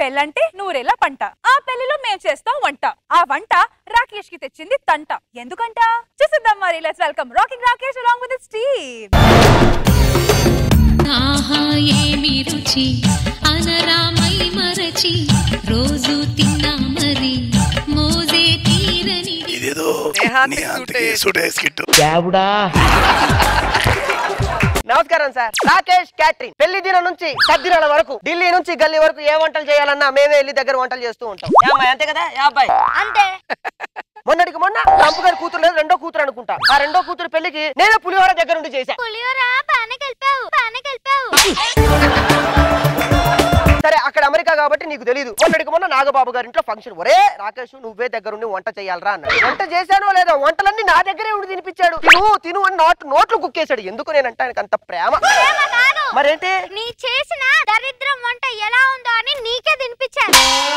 పెళ్ళంటే నూరేళ్ల పంట ఆ పెళ్లిలో మేం చేస్తాం వంట ఆ వంట రాకేష్ కి తెచ్చింది తంట ఎందుకంట చూసిద్దాం మరి let's welcome rocking Rakesh along with Steve ఆహా ఏమి రుచి అనరామై మరచి రోజు తిన్నా మరి మోజే తీరని ఇదేదో నేహాంతకి నీ సూట్ అంతకి అయ్యేది. సూట్ అయ్యే స్కిట్ నమస్కారం సార్ రాకేష్ క్యాటరింగ్ పెళ్లి దినం నుంచి సద్దినాల వరకు ఢిల్లీ నుంచి గల్లీ వరకు ఏ వంటలు చేయాలన్నా మేమే వెళ్ళి దగ్గర వంటలు చేస్తూ ఉంటాం ఏ అమ్మాయి అంతే కదా ఏ అబ్బాయి అంతే మొన్నటికి మొన్న రంపు గారి కూతురు లేదు రెండో కూతురు అనుకుంటా ఆ రెండో కూతురు పెళ్లికి నేనే పులిహోర దగ్గర నుండి చేశా పులిహోర పాన కలిపావు పాన కలిపావు సరే అక్కడ అమెరికా కాబట్టి నీకు తెలియదు మొన్నటికి మొన్న నాగబాబు గారి ఇంట్లో ఫంక్షన్ ఒరే రాకేష్ నువ్వే దగ్గరుండి వంట చేయాలరా అన్నాడు వంట చేశానో లేదో వంటలన్నీ నా దగ్గరే ఉండి తినిపించాడు తిను తిను అని నోట్ నోట్లు కుక్కేశాడు ఎందుకు నేను అంటే ఆయనకు అంత ప్రేమ ప్రేమ కాదు మరేంటి నీ చేసిన దరిద్రం వంట ఎలా ఉందో అని నీకే తినిపించాను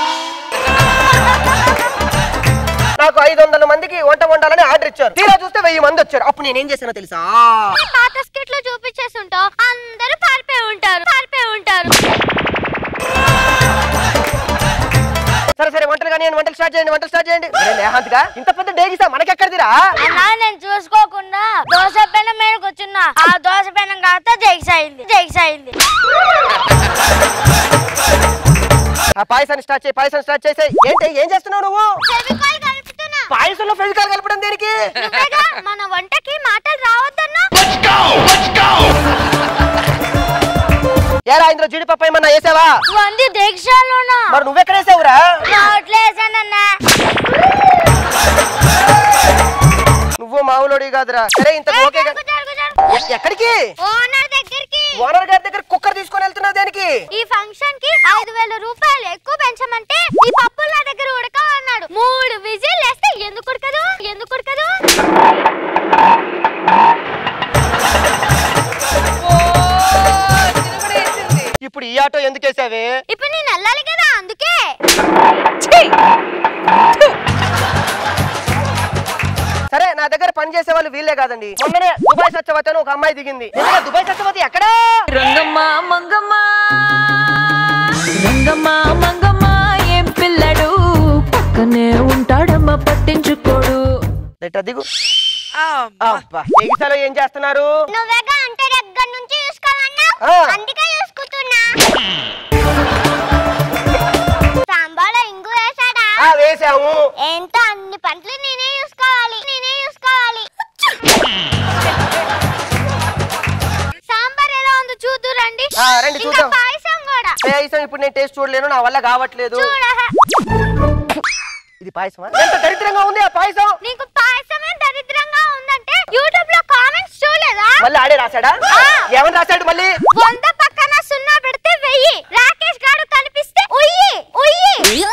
నాకు ఐదు వందల మందికి వంట వండాలని ఆర్డర్ ఇచ్చారు తీరా చూస్తే వెయ్యి మంది వచ్చారు అప్పుడు నేనేం చేశానో తెలుసా నీ పాత స్కిట్ లో చూపించేస్తుంటావు అందరూ పారిపోయి ఉంటారు పారిపోయి ఉంటారు సరే సరే వంటలు కానీ వంటలు స్టార్ట్ చేయండి వంటలు స్టార్ట్ చేయండి అరే నేహాంత్గా ఇంత పెద్ద డేగిసా మనకెక్కడిదిరా అన్నా నేను చూసుకోకుండా దోశ పెనం మీద కూర్చున్నా ఆ దోశ పెనం కాస్త జైక్స్ అయింది జైక్స్ అయింది ఆ పాయసాన్ని స్టార్ట్ చేయి పాయసాన్ని స్టార్ట్ చేసేయ్ ఏంటి ఏం చేస్తున్నావు నువ్వు ఫెవికాల్ కలుపుతున్నా పాయసంలో ఫెవికాల్ కలపడం దేనికి నువ్వేగా మన వంటకి మాటలు రావద్దన్నా ఏరా ఇందులో జీడిపప్పు ఏమన్నా వేసావా వంది దీక్షలోనా మరి నువ్వెక్కడ వేసావురా నోట్లో వేసానన్నా నువ్వు మామూలుడి కాదురా సరే ఇంత ఓకే గా- జరుగు, జరుగు, జరుగు. ఎ- ఎక్కడికి ఓనర్ దగ్గరికి ఓనర్ గారి దగ్గర కుక్కర్ తీసుకొని వెళ్తున్నావు దేనికి ఈ ఫంక్షన్ కి ఐదు వేల రూపాయలు ఎక్కువ పెంచమంటే ఈ పప్పులు నా దగ్గర ఉడకవన్నాడు మూడు విజిల్ వేస్తే ఎందుకు ఉడకదు ఎందుకు ఉడకదు ఇప్పుడు ఈ ఆటో ఎందుకు వేసావే ఇప్పుడు నేను వెళ్ళాలి కదా అందుకే సరే నా దగ్గర పని చేసే వాళ్ళు వీళ్ళే కాదండి మొన్ననే దుబాయ్ సత్యవతి అని ఒక అమ్మాయి దిగింది నిజంగా దుబాయ్ సత్యవతి ఎక్కడా రంగమ్మ మంగమ్మ రంగమ్మ మంగమ్మ ఏం పిల్లడు పక్కనే ఉంటాడమ్మ పట్టించుకోడు ఎట్ట దిగు అబ్బా ఎగిసలో ఏం చేస్తున్నారు నువ్వేగా అంటే దగ్గర నుంచి చూసుకోవాలన్నా ఆ. అందుకే చూసుకుంటున్నా సాంబార్ ఇంగు వేసాడా ఆ వేసాము ఏంటో అన్ని పంటలు నేనే చూసుకోవాలి నేనే చూసుకోవాలి సాంబార్ ఎలా ఉందో చూద్దు రండి ఆ, రండి ఇంకా చూద్దాం. పాయసం కూడా పాయసం ఇప్పుడు నేను టేస్ట్ చూడలేను నా వల్ల కావట్లేదు చూడ ఇది పాయసమా ఎంత దరిద్రంగా ఉంది ఆ పాయసం నీకు పాయసమే దరిద్రంగా ఉందంటే యూట్యూబ్ లో కామెంట్స్ చూడలేదా మళ్ళీ ఆడే రాశాడా ఆ. ఏమని రాశాడు మళ్ళీ వంద పక్కన సున్నా పెడితే వెయ్యి రాకేష్ గారు కనిపిస్తే ఉయ్యి ఉయ్యి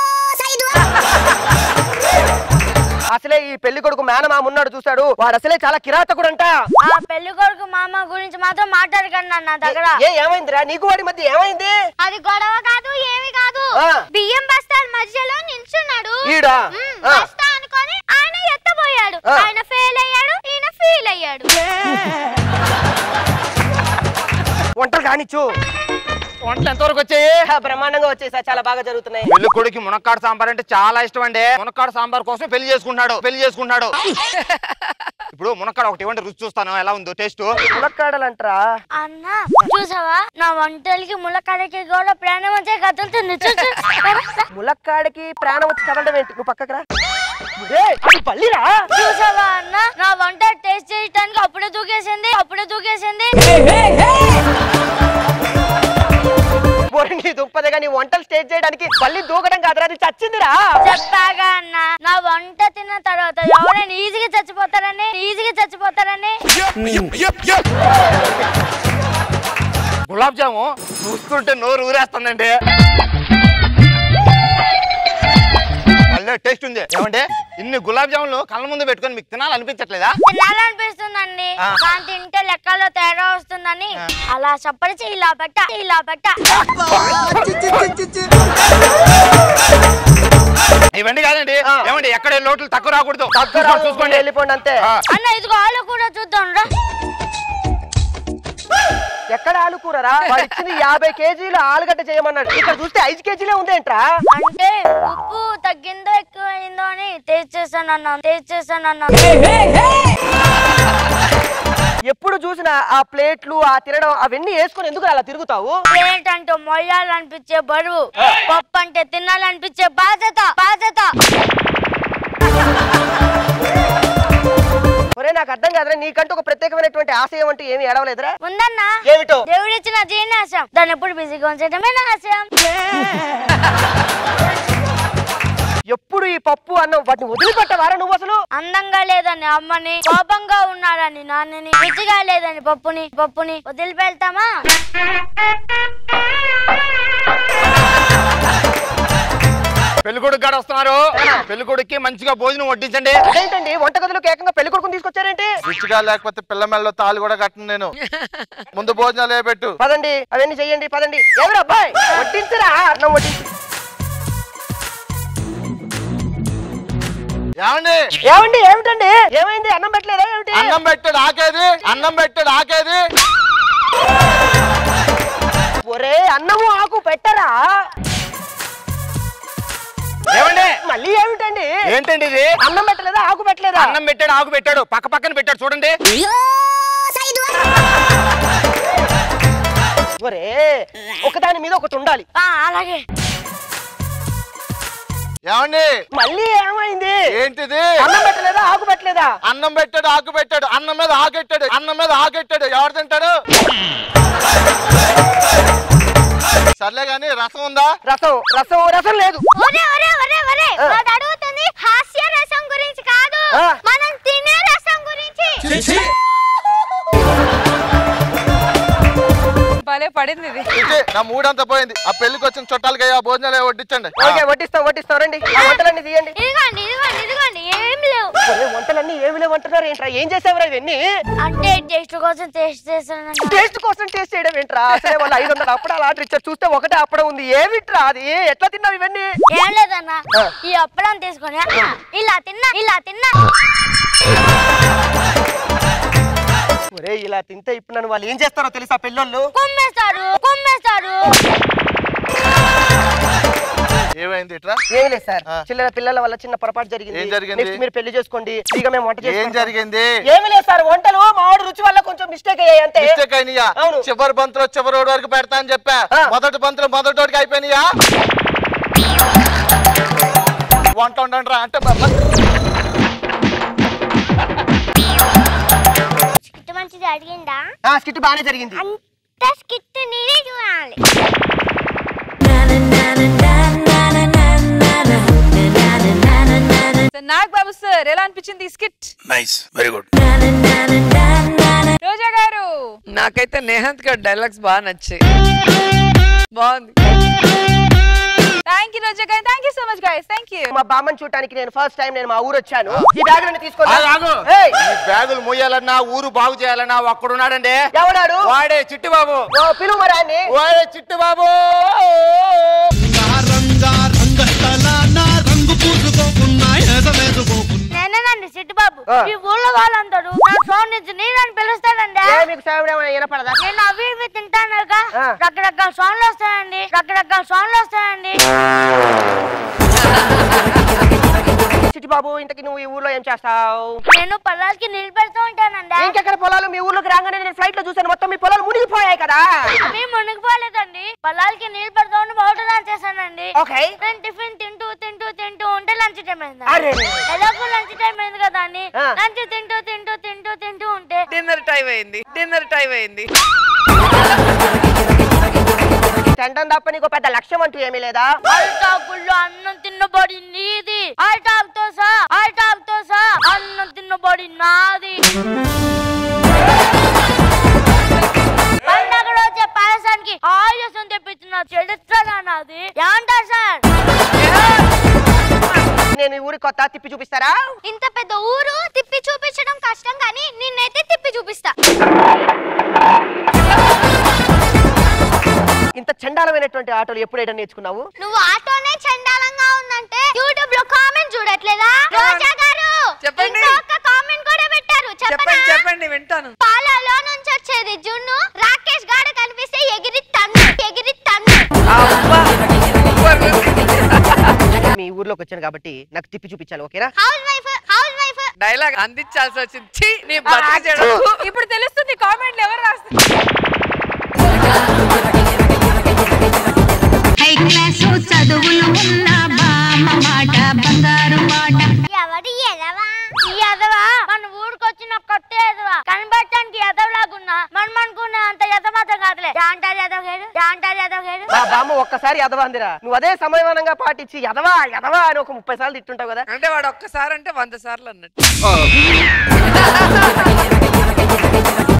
అసలే ఈ పెళ్లి కొడుకు మేనమామ ఉన్నాడు చూశాడు వాడు అసలే చాలా కిరాతకుడంట ఆ పెళ్లి కొడుకు మామ గురించి మాత్రం మాట్లాడకండి నా దగ్గర ఏ ఏమైందిరా నీకు వాడి మధ్య ఏమైంది అది గొడవ కాదు ఏమి కాదు ఆ. బియ్యం బస్తాల మధ్యలో నిల్చున్నాడు ఈడా? మ్, ఆ. బస్తా అనుకొని ఆయన ఎత్తబోయాడు ఆ. ఆయన ఫెయిల్ అయ్యాడు ఈయన ఫీల్ అయ్యాడు వంటలు కానిచ్చు వంటలు ఎంతవరకు వచ్చాయి ఆ, బ్రహ్మాండంగా వచ్చేసా చాలా బాగా జరుగుతున్నాయి పెళ్లి కొడుకు మునక్కాడు సాంబార్ అంటే చాలా ఇష్టం అండి మునక్కాడు సాంబార్ కోసం పెళ్లి చేసుకుంటున్నాడు పెళ్లి చేసుకుంటున్నాడు ఇప్పుడు మునక్కాడ ఒకటి ఇవ్వండి రుచి చూస్తాను ఎలా ఉందో టేస్ట్ ములక్కాడలంటరా అన్న చూసావా నా వంటలకి ములక్కడికి కూడా ప్రాణం వచ్చే కదులుతుంది చూ, చూ. ములక్కాడికి ప్రాణం వచ్చి చదవడం ఏంటి నువ్వు పక్కకు రా ఏయ్, అది పల్లిరా చూసావా అన్న నా వంట టేస్ట్ చేయడానికి అప్పుడే దూకేసింది అప్పుడే దూకేసింది ఓరి నీ దుప్పదగా నీ వంటలు స్టేజ్ చేయడానికి మళ్ళీ దూకడం కాదురా అది చచ్చిందిరా చెప్పాగా అన్న నా వంట తిన్న తర్వాత ఎవరైనా ఈజీగా చచ్చిపోతారని ఈజీగా చచ్చిపోతారని గులాబ్ జాము చూస్తుంటే నోరు ఊరేస్తుందండి మళ్ళీ టేస్ట్ ఉంది ఏమంటే ఇన్ని గులాబ్ జాములు కళ్ళ ముందు పెట్టుకొని మీకు తినాలనిపించట్లేదా తినాలనిపిస్తుందండి ఆ. కానీ తింటే లెక్కల్లో తేడా వస్తుందని అలా చప్పడిచి ఇలా పెట్ట ఇలా పెట్ట ఇవన్నీ కాదండి ఆ. ఏమండి ఎక్కడ లోట్లు తక్కువ రాకూడదు దగ్గర చూసుకోండి, చూసుకోండి వెళ్ళిపోండి అంతే ఆ. అన్న ఇదిగో వాళ్ళు కూడా చూద్దాం రా ఎక్కడ ఆలు కూరరా వాడు ఇచ్చింది యాభై కేజీలు ఆలుగడ్డ చేయమన్నాడు ఇక్కడ చూస్తే ఐదు కేజీలే ఉందేంట్రా అంటే ఉప్పు తగ్గిందో ఎక్కువైందో అని టేస్ట్ చేశాను అన్నా టేస్ట్ చేశాను అన్నా ఎప్పుడు చూసినా ఆ ప్లేట్లు ఆ తినడం అవన్నీ వేసుకొని ఎందుకు అలా తిరుగుతావు ప్లేట్ అంటే మొయ్యాలనిపించే బరువు పప్పు అంటే తినాలనిపించే బాధ్యత బాధ్యత ఒరే నాకు అర్థం కాదురా నీకంటూ ఒక ప్రత్యేకమైనటువంటి ఆశయం అంటూ ఏమి ఏడవలేదురా ఉందన్నా ఏమిటో దేవుడిచ్చిన జీర్ణాశయం దాన్ని ఎప్పుడు బిజీగా ఉంచడమే నా ఆశయం ఎప్పుడు ఈ పప్పు అన్నం వాటిని వదిలిపెట్టవారా నువ్వు అసలు అందంగా లేదని అమ్మని కోపంగా ఉన్నాడని నాన్నని రుచిగా లేదని పప్పుని పప్పుని వదిలిపెడతామా పెళ్ళికొడుకు గాడు వస్తున్నారు పెళ్ళికొడుక్కి మంచిగా భోజనం వడ్డించండి అదేంటండి వంటగదిలోకి ఏకంగా పెళ్లి కొడుకుని తీసుకొచ్చారేంటి రుచిగా లేకపోతే పిల్ల మెళ్ళలో తాళ్ళు కూడా కట్టను నేను ముందు భోజనాలు ఏ పెట్టు పదండి అవన్నీ చెయ్యండి పదండి ఎవరు అబ్బాయి వడ్డించరా అన్నం వడ్డించు ఏమండి ఏమండి ఏమిటండి ఏమైంది అన్నం పెట్టలేదా ఏమిటి అన్నం పెట్టాడు ఆకేది అన్నం పెట్టాడు ఆకేది ఒరే అన్నము ఆకు పెట్టరా ఏమండి మళ్ళీ ఏమిటండి ఏంటండి ఇది అన్నం పెట్టలేదా ఆకు పెట్టలేదా అన్నం పెట్టాడు ఆకు పెట్టాడు పక్క పక్కన పెట్టాడు చూడండి ఒరే ఒకదాని మీద ఒకటి ఉండాలి ఆ, అలాగే ఏమండి మళ్ళీ ఏమైంది ఏంటిది అన్నం పెట్టలేదా ఆకు పెట్టలేదా అన్నం పెట్టాడు ఆకు పెట్టాడు అన్నం మీద ఆకెట్టాడు అన్నం మీద ఆకెట్టాడు ఎవరు తింటాడు సర్లే గాని రసం ఉందా రసం రసం రసం లేదు ఒరే ఒరే ఒరే ఒరే వాడు అడుగుతుంది హాస్య రసం గురించి కాదు ఆ. మనం తినే రసం గురించి భలే పడింది ఇది ఇది నా మూడంతా పోయింది ఆ పెళ్లికి వచ్చిన చుట్టాలకి ఆ భోజనాలు ఏ వడ్డించండి ఓకే వడ్డిస్తాం వడ్డిస్తాం రండి ఆ వంటలన్నీ తీయండి ఇదిగోండి ఇదిగోండి ఇదిగోండి ఏం లేవు ఒరే, వంటలన్నీ ఏమి లేవంటున్నారు ఏంట్రా ఏం చేసావురా ఇవన్నీ అంటే టేస్ట్ కోసం టేస్ట్ చేస్తానన్నా టేస్ట్ కోసం టేస్ట్ చేయడం ఏంట్రా అసలే వాళ్ళు ఐదు వందలు అప్పడాలు ఆర్డర్ ఇచ్చారు చూస్తే ఒకటే అప్పడం ఉంది ఏమిట్రా అది ఎట్లా తిన్నావు ఇవన్నీ ఏం లేదన్నా ఈ అప్పడం తీసుకొని ఇలా తిన్నా ఇలా తిన్నా ఒరే ఇలా తింటే ఇప్పుడు నన్ను వాళ్ళు ఏం చేస్తారో తెలుసా పెళ్ళోళ్ళు కుమ్మేస్తారు కుమ్మేస్తారు ఏమైంది ఇట్రా ఏం లేదు సార్ ఆ. చిల్లర పిల్లల వల్ల చిన్న పొరపాటు జరిగింది ఏం జరిగింది? నెక్స్ట్ మీరు పెళ్లి చేసుకోండి ఫ్రీగా మేము వంట ఏం చేసుకుంటాం. జరిగింది ఏమి లేదు సార్ వంటలు మామిడి రుచి వల్ల కొంచెం మిస్టేక్ అయ్యాయి అంతే మిస్టేక్ అయినాయా అవును. చివరి బంతులో చివరి ఓడి వరకు పెడతా అని చెప్పా ఆ. మొదటి బంతులో మొదటి ఓడికి అయిపోయినాయా వంట ఉండండి రా అంటే బాబా స్కిట్ మంచిది అడిగిందా ఆ స్కిట్ బాగానే జరిగింది అంత స్కిట్ నేనే చూడాలి సో నాగ్ బాబు సార్ ఎలా అనిపించింది ఈ skit nice very good Roja గారు నాకైతే నేహంత్ గారి డైలాగ్స్ బాగా నచ్చాయి బాగుంది థ్యాంక్ యూ రోజా గారు thank you so much guys thank you మా బామ్మని చూడటానికి నేను ఫస్ట్ టైం నేను మా ఊరు వచ్చాను ఈ బ్యాగ్ నన్ను తీసుకోండి ఆగు, ఆగు. ఏయ్, ఈ బ్యాగులు మూయాలన్నా ఊరు బాగు చేయాలన్నా ఒక్కడున్నాడండి ఎవడాడు వాడే చిట్టిబాబు ఓ పిలువు మరి ఆయన్ని. వాడే చిట్టిబాబు నేనేనండి సిట్టి బాబు ఆ. ఈ ఊళ్ళో వాళ్ళందరూ నా ఫోన్ నుంచి నేను పిలుస్తానండి ఏ మీకు సేవడం ఏమైనా వినపడదా నేను అవి ఇవి తింటానుగా ఆ. రకరకాల సౌండ్లు వస్తాయండి రకరకాల సౌండ్లు వస్తాయండి చిట్టి బాబు ఇంతకి నువ్వు ఈ ఊర్లో ఏం చేస్తావు నేను పొలాలకి నీళ్ళు పెడుతూ ఉంటానండి ఇంకెక్కడ పొలాలు మీ ఊర్లోకి రాగానే నేను ఫ్లైట్ లో చూసాను మొత్తం మీ పొలాలు మునిగిపోయాయి కదా అవి మునిగిపోలేదండి పొలాలకి నీళ్ళు పెడుతూ ఉండి మౌట డాన్స్ చేశానండి ఓకే నేను టిఫిన్ తింటూ తింటూ తింటూ ఉంటే లంచ్ టైం అయింది అరే. ఎలాగో లంచ్ టైం అయింది కదా అని ఆ. లంచ్ తింటూ తింటూ తింటూ తింటూ ఉంటే డిన్నర్ టైం అయింది డిన్నర్ టైం అయింది తినడం తప్ప నీకు పెద్ద లక్ష్యం అంటూ ఏమీ లేదా అరిటాకుల్లో అన్నం తిన్నబడి నీది అరిటాకుతో సా అరిటాకుతో సా అన్నం తిన్నబడి నాది పండగ రోజే పాయసానికి ఆయుసం తెప్పించిన చరిత్ర నాది ఏమంటారు సార్ నేను ఈ ఊరి కొత్త తిప్పి చూపిస్తారా ఇంత పెద్ద ఊరు తిప్పి చూపించడం కష్టం కానీ నిన్నైతే తిప్పి చూపిస్తా ఇంత చండాలమైనటువంటి ఆటోలు ఎప్పుడైనా నేర్చుకున్నావు నువ్వు ఆటోనే చండాలంగా ఉందంటే యూట్యూబ్ లో కామెంట్ చూడట్లేదా రోజా గారు చెప్పండి. ఇంకొక కామెంట్ కూడా పెట్టారు చెప్పండి చెప్పనా చెప్పండి వింటాను పాలలో నుంచి వచ్చేది జున్ను రాకేష్ గాడు కనిపిస్తే తీసుకొచ్చాను కాబట్టి నాకు తిప్పి చూపించాలి ఓకేనా housewife housewife dialogue అందించాల్సి వచ్చింది ఛీ, నీ బతుకు చెడు. ఇప్పుడు తెలుస్తుంది కామెంట్లు ఎవరు రాస్తారు హై క్లాసు చదువులు ఉన్న బామ్మ మాట బంగారు మాట ఎవడు ఎదవా ఈ ఎదవా మన ఊరికొచ్చిన కొత్త ఎదవా కనబడటానికి ఎదవలాగున్నా మనం అనుకున్న అంత ఎదమాత్రం కాదులే జాంటారు ఎదవ గేడు జాంటారు ఎదవ గేడు మా బామ్మ ఒక్కసారి ఎదవాందిరా నువ్వు అదే సమయమానంగా పాటించి ఎదవా ఎదవా అని ఒక ముప్పై సార్లు తిట్టుంటావు కదా అంటే వాడు ఒక్కసారి అంటే వంద సార్లు అన్నట్టు